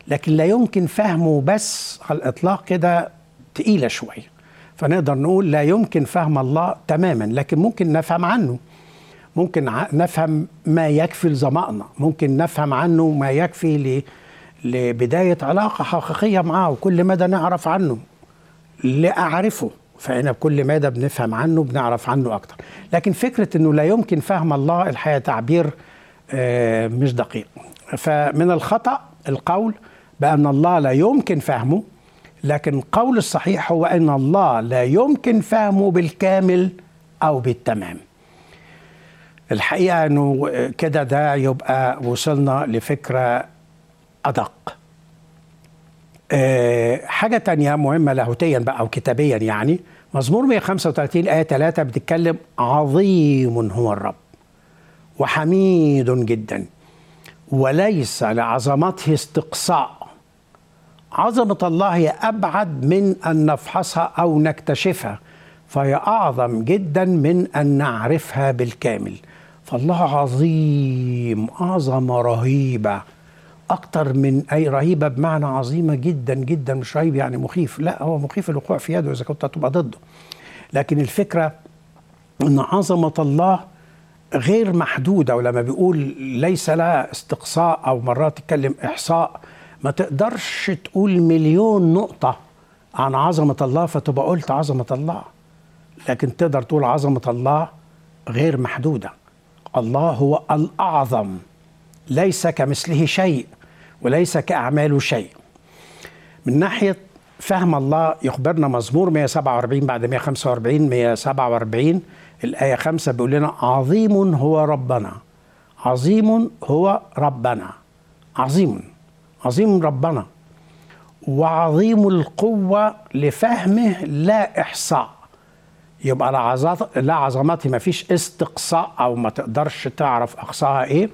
لكن لا يمكن فهمه بس على الإطلاق كده تقيلة شوية فنقدر نقول لا يمكن فهم الله تماما لكن ممكن نفهم عنه ممكن ع- نفهم ما يكفي لظمأنا ممكن نفهم عنه ما يكفي ل... لبداية علاقة حقيقية معه وكل مدى نعرف عنه لأعرفه فهنا بكل مدى بنفهم عنه بنعرف عنه أكتر لكن فكرة أنه لا يمكن فهم الله الحقيقة تعبير آه، مش دقيق فمن الخطأ القول بأن الله لا يمكن فهمه لكن القول الصحيح هو أن الله لا يمكن فهمه بالكامل أو بالتمام الحقيقة أنه كده ده يبقى وصلنا لفكرة أدق آه، حاجة تانية مهمة لاهوتيا بقى أو كتابيا يعني مزمور 135 آية 3 بتتكلم عظيم هو الرب وحميد جدا وليس لعظمته استقصاء عظمة الله هي أبعد من أن نفحصها أو نكتشفها فهي أعظم جدا من أن نعرفها بالكامل فالله عظيم عظمة رهيبة أكتر من أي رهيبة بمعنى عظيمة جدا جدا مش رهيب يعني مخيف لا هو مخيف الوقوع في يده إذا كنت هتبقى ضده لكن الفكرة أن عظمة الله غير محدودة ولما بيقول ليس لها استقصاء أو مرات تتكلم إحصاء ما تقدرش تقول مليون نقطة عن عظمة الله فتبقى قلت عظمة الله لكن تقدر تقول عظمة الله غير محدودة الله هو الأعظم ليس كمثله شيء وليس كأعماله شيء من ناحية فهم الله يخبرنا مزمور 147 بعد 145 147 الآية 5 بيقول لنا عظيم هو ربنا عظيم هو ربنا عظيم عظيم ربنا وعظيم القوة لفهمه لا إحصاء يبقى لا عظمت لا عظمته ما فيش استقصاء أو ما تقدرش تعرف أقصاها إيه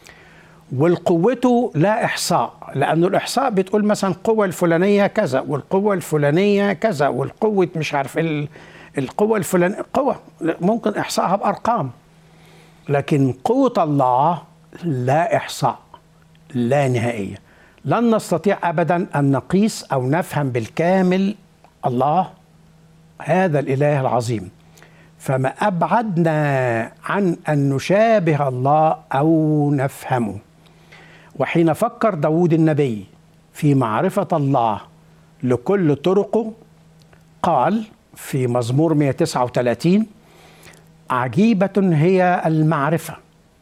والقوته لا إحصاء لأنه الإحصاء بتقول مثلا القوة الفلانية كذا والقوة الفلانية كذا والقوة مش عارف ال- القوة الفلانية قوة ممكن إحصائها بأرقام لكن قوة الله لا إحصاء لا نهائية لن نستطيع أبدا أن نقيس أو نفهم بالكامل الله هذا الإله العظيم فما أبعدنا عن أن نشابه الله أو نفهمه وحين فكر داود النبي في معرفة الله لكل طرقه قال في مزمور 139 عجيبة هي المعرفة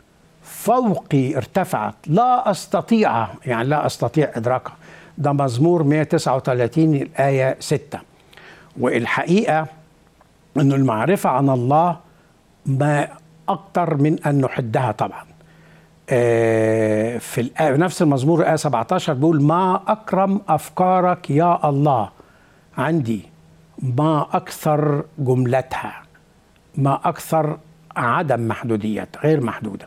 فوقي ارتفعت لا أستطيع يعني لا أستطيع إدراكها ده مزمور 139 الآية 6 والحقيقة أن المعرفة عن الله ما أكتر من أن نحدها طبعا آه، في الآية- نفس المزمور آية 17 بيقول ما أكرم أفكارك يا الله عندي ما أكثر جملتها ما أكثر عدم محدودية غير محدودة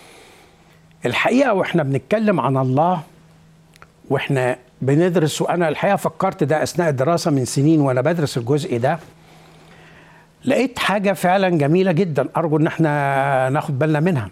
الحقيقة وإحنا بنتكلم عن الله وإحنا بندرس وأنا الحقيقة فكرت ده أثناء الدراسة من سنين وأنا بدرس الجزء ده لقيت حاجة فعلا جميلة جدا أرجو إن احنا ناخد بالنا منها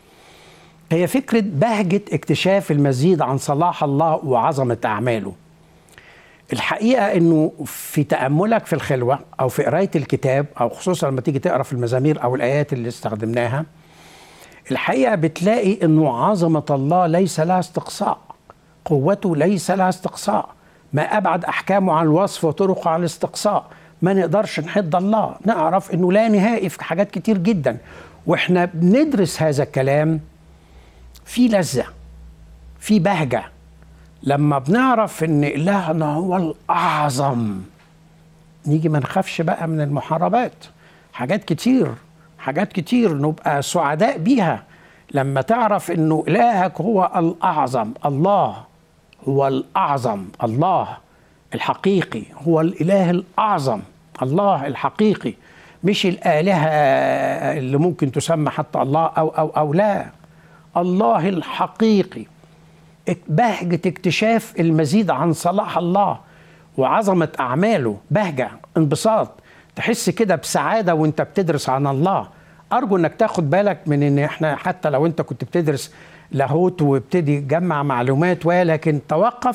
هي فكرة بهجة اكتشاف المزيد عن صلاح الله وعظمة أعماله الحقيقة أنه في تأملك في الخلوة أو في قراية الكتاب أو خصوصا لما تيجي تقرأ في المزامير أو الآيات اللي استخدمناها الحقيقة بتلاقي أنه عظمة الله ليس لها استقصاء قوته ليس لها استقصاء ما أبعد أحكامه عن الوصف وطرقه عن الاستقصاء ما نقدرش نحد الله نعرف أنه لا نهائي في حاجات كتير جدا وإحنا بندرس هذا الكلام في لذة في بهجة لما بنعرف ان الهنا هو الاعظم نيجي ما نخافش بقى من المحاربات حاجات كتير حاجات كتير نبقى سعداء بيها لما تعرف انه الهك هو الاعظم الله هو الاعظم الله الحقيقي هو الاله الاعظم الله الحقيقي مش الالهه اللي ممكن تسمى حتى الله او او او لا الله الحقيقي بهجة اكتشاف المزيد عن صلاح الله وعظمة أعماله بهجة انبساط تحس كده بسعادة وانت بتدرس عن الله أرجو انك تاخد بالك من ان احنا حتى لو انت كنت بتدرس لاهوت وابتدي تجمع معلومات ولكن توقف